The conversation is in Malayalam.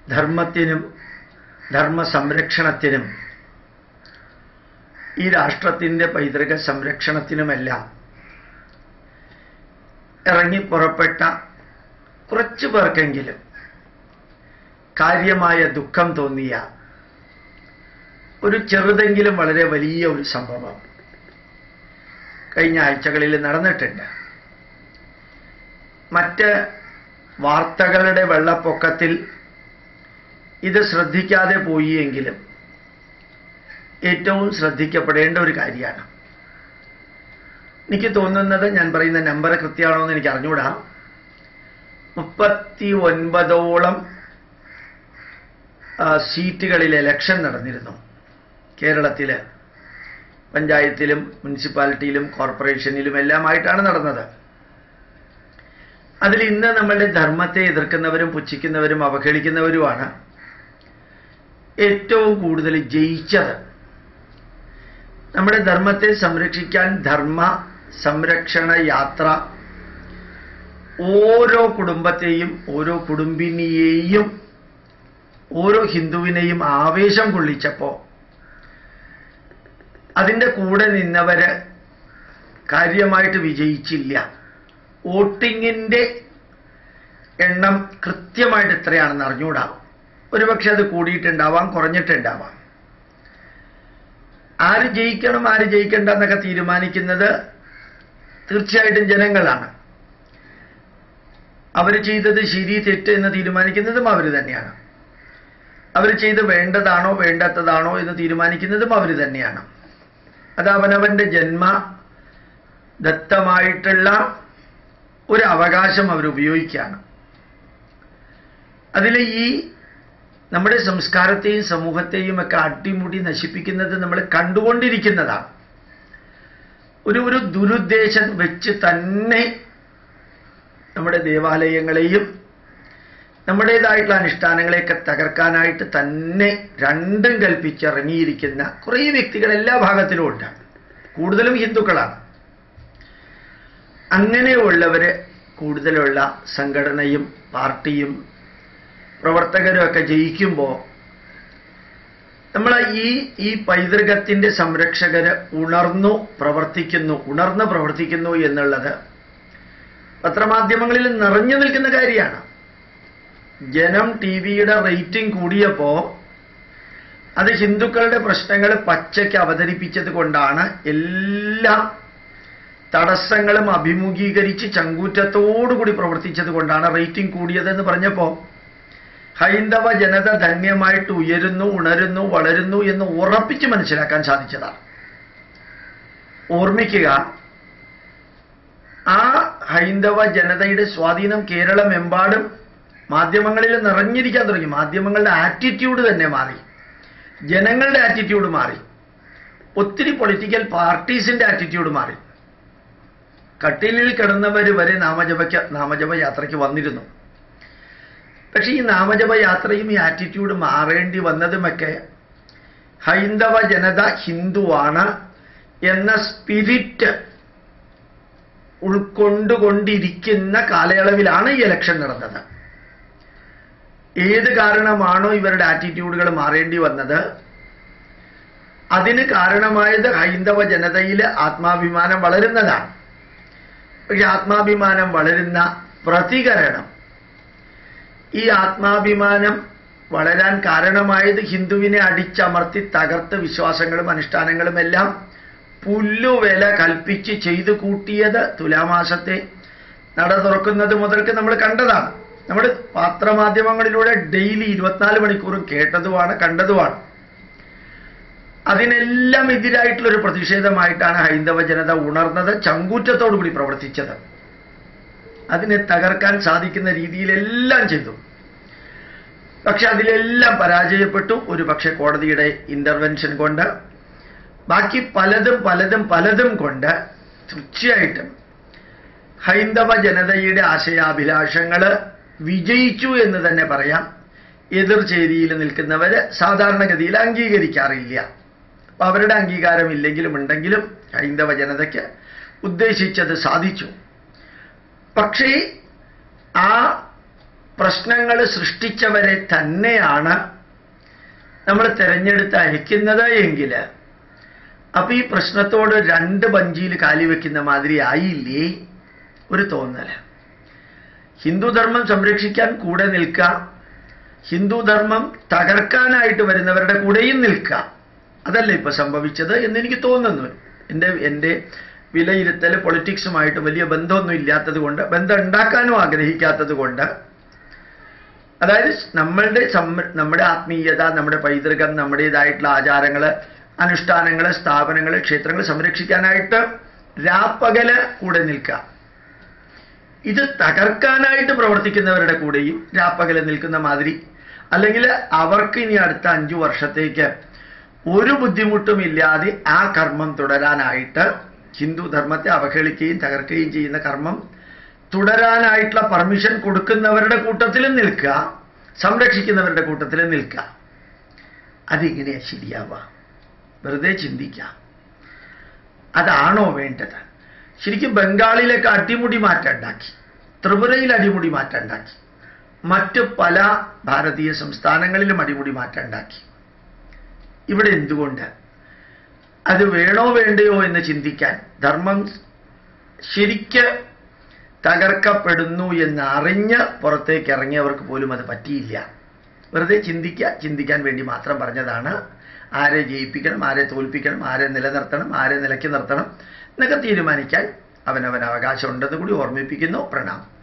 ധർമ്മത്തിനും ധർമ്മ സംരക്ഷണത്തിനും ഈ രാഷ്ട്രത്തിൻ്റെ പൈതൃക സംരക്ഷണത്തിനുമെല്ലാം ഇറങ്ങി പുറപ്പെട്ട കുറച്ചു പേർക്കെങ്കിലും കാര്യമായ ദുഃഖം തോന്നിയ ഒരു ചെറുതെങ്കിലും വളരെ വലിയ ഒരു സംഭവം കഴിഞ്ഞ ആഴ്ചകളിൽ നടന്നിട്ടുണ്ട് മറ്റ് വാർത്തകളുടെ വെള്ളപ്പൊക്കത്തിൽ ഇത് ശ്രദ്ധിക്കാതെ പോയി എങ്കിലും ഏറ്റവും ശ്രദ്ധിക്കപ്പെടേണ്ട ഒരു കാര്യമാണ് എനിക്ക് തോന്നുന്നത് ഞാൻ പറയുന്ന നമ്പർ കൃത്യമാണോ എന്ന് എനിക്ക് അറിഞ്ഞുകൂടാ മുപ്പത്തി ഒൻപതോളം സീറ്റുകളിൽ ഇലക്ഷൻ നടന്നിരുന്നു കേരളത്തിൽ പഞ്ചായത്തിലും മുനിസിപ്പാലിറ്റിയിലും കോർപ്പറേഷനിലും എല്ലാമായിട്ടാണ് നടന്നത് അതിൽ ഇന്ന് നമ്മളുടെ ധർമ്മത്തെ എതിർക്കുന്നവരും പുച്ഛിക്കുന്നവരും അവഹേളിക്കുന്നവരുമാണ് ഏറ്റവും കൂടുതൽ ജയിച്ചത് നമ്മുടെ ധർമ്മത്തെ സംരക്ഷിക്കാൻ ധർമ്മ സംരക്ഷണ യാത്ര ഓരോ കുടുംബത്തെയും ഓരോ കുടുംബിനിയെയും ഓരോ ഹിന്ദുവിനെയും ആവേശം കൊള്ളിച്ചപ്പോൾ അതിൻ്റെ കൂടെ നിന്നവര് കാര്യമായിട്ട് വിജയിച്ചില്ല വോട്ടിങ്ങിൻ്റെ എണ്ണം കൃത്യമായിട്ട് എത്രയാണെന്ന് അറിഞ്ഞുകൂടാ ഒരുപക്ഷെ അത് കൂടിയിട്ടുണ്ടാവാം കുറഞ്ഞിട്ടുണ്ടാവാം ആര് ജയിക്കണം ആര് ജയിക്കണ്ട എന്നൊക്കെ തീരുമാനിക്കുന്നത് തീർച്ചയായിട്ടും ജനങ്ങളാണ് അവർ ചെയ്തത് ശരി തെറ്റ് എന്ന് തീരുമാനിക്കുന്നതും അവർ തന്നെയാണ് അവർ ചെയ്ത് വേണ്ടതാണോ വേണ്ടാത്തതാണോ എന്ന് തീരുമാനിക്കുന്നതും അവർ തന്നെയാണ് അത് അവനവന്റെ ജന്മ ദത്തമായിട്ടുള്ള ഒരു അവകാശം അവർ ഉപയോഗിക്കുകയാണ് അതിൽ ഈ നമ്മുടെ സംസ്കാരത്തെയും സമൂഹത്തെയും ഒക്കെ അടിമുടി നശിപ്പിക്കുന്നത് നമ്മൾ കണ്ടുകൊണ്ടിരിക്കുന്നതാണ് ഒരു ഒരു ദുരുദ്ദേശം വെച്ച് തന്നെ നമ്മുടെ ദേവാലയങ്ങളെയും നമ്മുടേതായിട്ടുള്ള അനുഷ്ഠാനങ്ങളെയൊക്കെ തകർക്കാനായിട്ട് തന്നെ രണ്ടും കൽപ്പിച്ചിറങ്ങിയിരിക്കുന്ന കുറേ വ്യക്തികൾ എല്ലാ ഭാഗത്തിലും ഉണ്ട് കൂടുതലും ഹിന്ദുക്കളാണ് അങ്ങനെയുള്ളവര് കൂടുതലുള്ള സംഘടനയും പാർട്ടിയും പ്രവർത്തകരും ഒക്കെ ജയിക്കുമ്പോൾ നമ്മൾ ഈ ഈ പൈതൃകത്തിന്റെ സംരക്ഷകര് ഉണർന്നു പ്രവർത്തിക്കുന്നു ഉണർന്ന് പ്രവർത്തിക്കുന്നു എന്നുള്ളത് പത്രമാധ്യമങ്ങളിൽ നിറഞ്ഞു നിൽക്കുന്ന കാര്യമാണ് ജനം ടി വിയുടെ റേറ്റിംഗ് കൂടിയപ്പോ അത് ഹിന്ദുക്കളുടെ പ്രശ്നങ്ങൾ പച്ചയ്ക്ക് അവതരിപ്പിച്ചത് കൊണ്ടാണ് എല്ലാ തടസ്സങ്ങളും അഭിമുഖീകരിച്ച് ചങ്കൂറ്റത്തോടുകൂടി പ്രവർത്തിച്ചത് കൊണ്ടാണ് റേറ്റിംഗ് കൂടിയതെന്ന് പറഞ്ഞപ്പോ ഹൈന്ദവ ജനത ധന്യമായിട്ട് ഉയരുന്നു ഉണരുന്നു വളരുന്നു എന്ന് ഉറപ്പിച്ച് മനസ്സിലാക്കാൻ സാധിച്ചതാണ് ഓർമ്മിക്കുക ആ ഹൈന്ദവ ജനതയുടെ സ്വാധീനം കേരളമെമ്പാടും മാധ്യമങ്ങളിൽ നിറഞ്ഞിരിക്കാൻ തുടങ്ങി മാധ്യമങ്ങളുടെ ആറ്റിറ്റ്യൂഡ് തന്നെ മാറി ജനങ്ങളുടെ ആറ്റിറ്റ്യൂഡ് മാറി ഒത്തിരി പൊളിറ്റിക്കൽ പാർട്ടീസിന്റെ ആറ്റിറ്റ്യൂഡ് മാറി കട്ടിലിൽ കിടന്നവർ വരെ നാമജപയ്ക്ക് നാമജപ യാത്രയ്ക്ക് വന്നിരുന്നു പക്ഷെ ഈ നാമജപ യാത്രയും ഈ ആറ്റിറ്റ്യൂഡ് മാറേണ്ടി വന്നതുമൊക്കെ ഹൈന്ദവ ജനത ഹിന്ദുവാണ് എന്ന സ്പിരിറ്റ് ഉൾക്കൊണ്ടുകൊണ്ടിരിക്കുന്ന കാലയളവിലാണ് ഈ ഇലക്ഷൻ നടന്നത് ഏത് കാരണമാണോ ഇവരുടെ ആറ്റിറ്റ്യൂഡുകൾ മാറേണ്ടി വന്നത് അതിന് കാരണമായത് ഹൈന്ദവ ജനതയിൽ ആത്മാഭിമാനം വളരുന്നതാണ് പക്ഷെ ആത്മാഭിമാനം വളരുന്ന പ്രതികരണം ഈ ആത്മാഭിമാനം വളരാൻ കാരണമായത് ഹിന്ദുവിനെ അടിച്ചമർത്തി തകർത്ത് വിശ്വാസങ്ങളും അനുഷ്ഠാനങ്ങളും എല്ലാം പുല്ലുവില കൽപ്പിച്ച് ചെയ്തു കൂട്ടിയത് തുലാമാസത്തെ നട തുറക്കുന്നത് മുതൽക്ക് നമ്മൾ കണ്ടതാണ് നമ്മൾ പത്രമാധ്യമങ്ങളിലൂടെ ഡെയിലി ഇരുപത്തിനാല് മണിക്കൂറും കേട്ടതുമാണ് കണ്ടതുമാണ് അതിനെല്ലാം എതിരായിട്ടുള്ള ഒരു പ്രതിഷേധമായിട്ടാണ് ഹൈന്ദവ ജനത ഉണർന്നത് ചങ്കൂറ്റത്തോടുകൂടി പ്രവർത്തിച്ചത് അതിനെ തകർക്കാൻ സാധിക്കുന്ന രീതിയിലെല്ലാം ചെയ്തു പക്ഷെ അതിലെല്ലാം പരാജയപ്പെട്ടു ഒരു പക്ഷെ കോടതിയുടെ ഇന്റർവെൻഷൻ കൊണ്ട് ബാക്കി പലതും പലതും പലതും കൊണ്ട് തീർച്ചയായിട്ടും ഹൈന്ദവ ജനതയുടെ ആശയാഭിലാഷങ്ങൾ വിജയിച്ചു എന്ന് തന്നെ പറയാം എതിർചേരിയിൽ നിൽക്കുന്നവര് സാധാരണഗതിയിൽ അംഗീകരിക്കാറില്ല അപ്പൊ അവരുടെ അംഗീകാരം ഇല്ലെങ്കിലും ഉണ്ടെങ്കിലും ഹൈന്ദവ ജനതയ്ക്ക് ഉദ്ദേശിച്ചത് സാധിച്ചു പക്ഷേ ആ പ്രശ്നങ്ങൾ സൃഷ്ടിച്ചവരെ തന്നെയാണ് നമ്മൾ തിരഞ്ഞെടുത്ത് അയക്കുന്നത് എങ്കിൽ അപ്പൊ ഈ പ്രശ്നത്തോട് രണ്ട് ബഞ്ചിയിൽ കാലി വെക്കുന്ന മാതിരി ആയില്ലേ ഒരു തോന്നല് ഹിന്ദുധർമ്മം സംരക്ഷിക്കാൻ കൂടെ നിൽക്കാം ഹിന്ദുധർമ്മം തകർക്കാനായിട്ട് വരുന്നവരുടെ കൂടെയും നിൽക്കാം അതല്ല ഇപ്പൊ സംഭവിച്ചത് എന്ന് എനിക്ക് തോന്നുന്നു എൻ്റെ എൻ്റെ വിലയിരുത്തൽ പൊളിറ്റിക്സുമായിട്ട് വലിയ ബന്ധമൊന്നും ഇല്ലാത്തത് കൊണ്ട് ബന്ധം ഉണ്ടാക്കാനും ആഗ്രഹിക്കാത്തത് കൊണ്ട് അതായത് നമ്മളുടെ സമ്മ നമ്മുടെ ആത്മീയത നമ്മുടെ പൈതൃകം നമ്മുടേതായിട്ടുള്ള ആചാരങ്ങൾ അനുഷ്ഠാനങ്ങൾ സ്ഥാപനങ്ങൾ ക്ഷേത്രങ്ങൾ സംരക്ഷിക്കാനായിട്ട് രാപ്പകല് കൂടെ നിൽക്കുക ഇത് തകർക്കാനായിട്ട് പ്രവർത്തിക്കുന്നവരുടെ കൂടെയും രാപ്പകല് നിൽക്കുന്ന മാതിരി അല്ലെങ്കിൽ അവർക്ക് ഇനി അടുത്ത അഞ്ചു വർഷത്തേക്ക് ഒരു ബുദ്ധിമുട്ടും ഇല്ലാതെ ആ കർമ്മം തുടരാനായിട്ട് ഹിന്ദു ധർമ്മത്തെ അവഹേളിക്കുകയും തകർക്കുകയും ചെയ്യുന്ന കർമ്മം തുടരാനായിട്ടുള്ള പെർമിഷൻ കൊടുക്കുന്നവരുടെ കൂട്ടത്തിലും നിൽക്കുക സംരക്ഷിക്കുന്നവരുടെ കൂട്ടത്തിലും നിൽക്കുക അതിങ്ങനെയാ ശരിയാവുക വെറുതെ ചിന്തിക്കാം അതാണോ വേണ്ടത് ശരിക്കും ബംഗാളിലേക്ക് അടിമുടി മാറ്റം ഉണ്ടാക്കി ത്രിപുരയിൽ അടിമുടി മാറ്റം ഉണ്ടാക്കി മറ്റ് പല ഭാരതീയ സംസ്ഥാനങ്ങളിലും അടിമുടി മാറ്റം ഉണ്ടാക്കി ഇവിടെ എന്തുകൊണ്ട് അത് വേണോ വേണ്ടയോ എന്ന് ചിന്തിക്കാൻ ധർമ്മം ശരിക്ക് തകർക്കപ്പെടുന്നു എന്ന് അറിഞ്ഞ് പുറത്തേക്ക് ഇറങ്ങിയവർക്ക് പോലും അത് പറ്റിയില്ല വെറുതെ ചിന്തിക്കുക ചിന്തിക്കാൻ വേണ്ടി മാത്രം പറഞ്ഞതാണ് ആരെ ജയിപ്പിക്കണം ആരെ തോൽപ്പിക്കണം ആരെ നിലനിർത്തണം ആരെ നിലയ്ക്ക് നിർത്തണം എന്നൊക്കെ തീരുമാനിക്കാൻ അവനവൻ അവകാശമുണ്ടെന്ന് കൂടി ഓർമ്മിപ്പിക്കുന്നു പ്രണാം